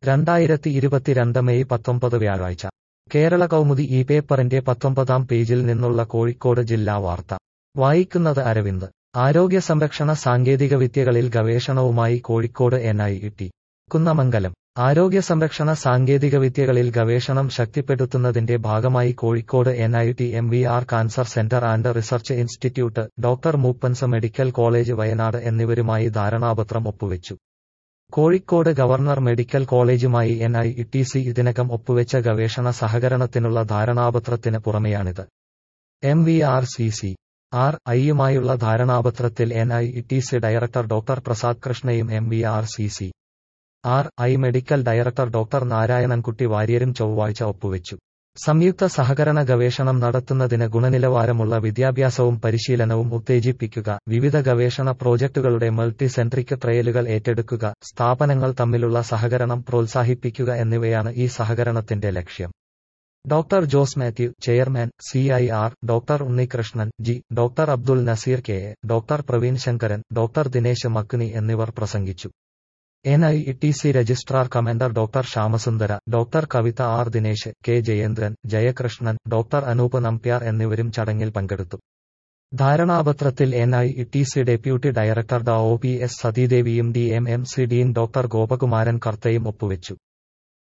രണ്ടായിരത്തി ഇരുപത്തിരണ്ട് മെയ് പത്തൊമ്പത് വ്യാഴാഴ്ച കേരള കൗമുദി ഈ പേപ്പറിന്റെ പത്തൊമ്പതാം പേജിൽ നിന്നുള്ള കോഴിക്കോട് ജില്ലാ വാർത്ത വായിക്കുന്നത് അരവിന്ദ് ആരോഗ്യ സംരക്ഷണ സാങ്കേതികവിദ്യകളിൽ ഗവേഷണവുമായി Kozhikode N I T Kunnamangalam ആരോഗ്യ സംരക്ഷണ സാങ്കേതികവിദ്യകളിൽ ഗവേഷണം ശക്തിപ്പെടുത്തുന്നതിന്റെ ഭാഗമായി Kozhikode N I T M V R cancer centre and research institute doctor Moopen's medical college Wayanad എന്നിവരുമായി ധാരണാപത്രം ഒപ്പുവെച്ചു കോഴിക്കോട് ഗവർണർ മെഡിക്കൽ കോളേജുമായി എൻ ഐ ടി സി ഇതിനകം ഒപ്പുവെച്ച ഗവേഷണ സഹകരണത്തിനുള്ള ധാരണാപത്രത്തിന് പുറമെയാണിത് M V R C C R ഐയുമായുള്ള ധാരണാപത്രത്തിൽ N I T C director doctor Prasad കൃഷ്ണയും M V R C C R I medical director doctor Narayanankutty വാര്യരും ചൊവ്വാഴ്ച ഒപ്പുവെച്ചു സംയുക്ത സഹകരണ ഗവേഷണം നടത്തുന്നതിന് ഗുണനിലവാരമുള്ള വിദ്യാഭ്യാസവും പരിശീലനവും ഉത്തേജിപ്പിക്കുക വിവിധ ഗവേഷണ പ്രോജക്ടുകളുടെ മൾട്ടി സെൻട്രിക് ട്രയലുകൾ ഏറ്റെടുക്കുക സ്ഥാപനങ്ങൾ തമ്മിലുള്ള സഹകരണം പ്രോത്സാഹിപ്പിക്കുക എന്നിവയാണ് ഈ സഹകരണത്തിന്റെ ലക്ഷ്യം doctor Jose Mathew chairman C I R doctor Unnikrishnan G doctor Abdul Naseer K A doctor Praveen Sankaran doctor Dinesh Makkuni എന്നിവർ പ്രസംഗിച്ചു N I T C registrar commander doctor Shyamasundara doctor Kavitha R Dinesh K Jayendran Jayakrishnan doctor Anoop Nambiar എന്നിവരും ചടങ്ങിൽ പങ്കെടുത്തു ധാരണാപത്രത്തിൽ N I T C deputy director ഡ ഒ പി എസ് സതീദേവിയും D M M C dean doctor Gopakumaran കർത്തയും ഒപ്പുവെച്ചു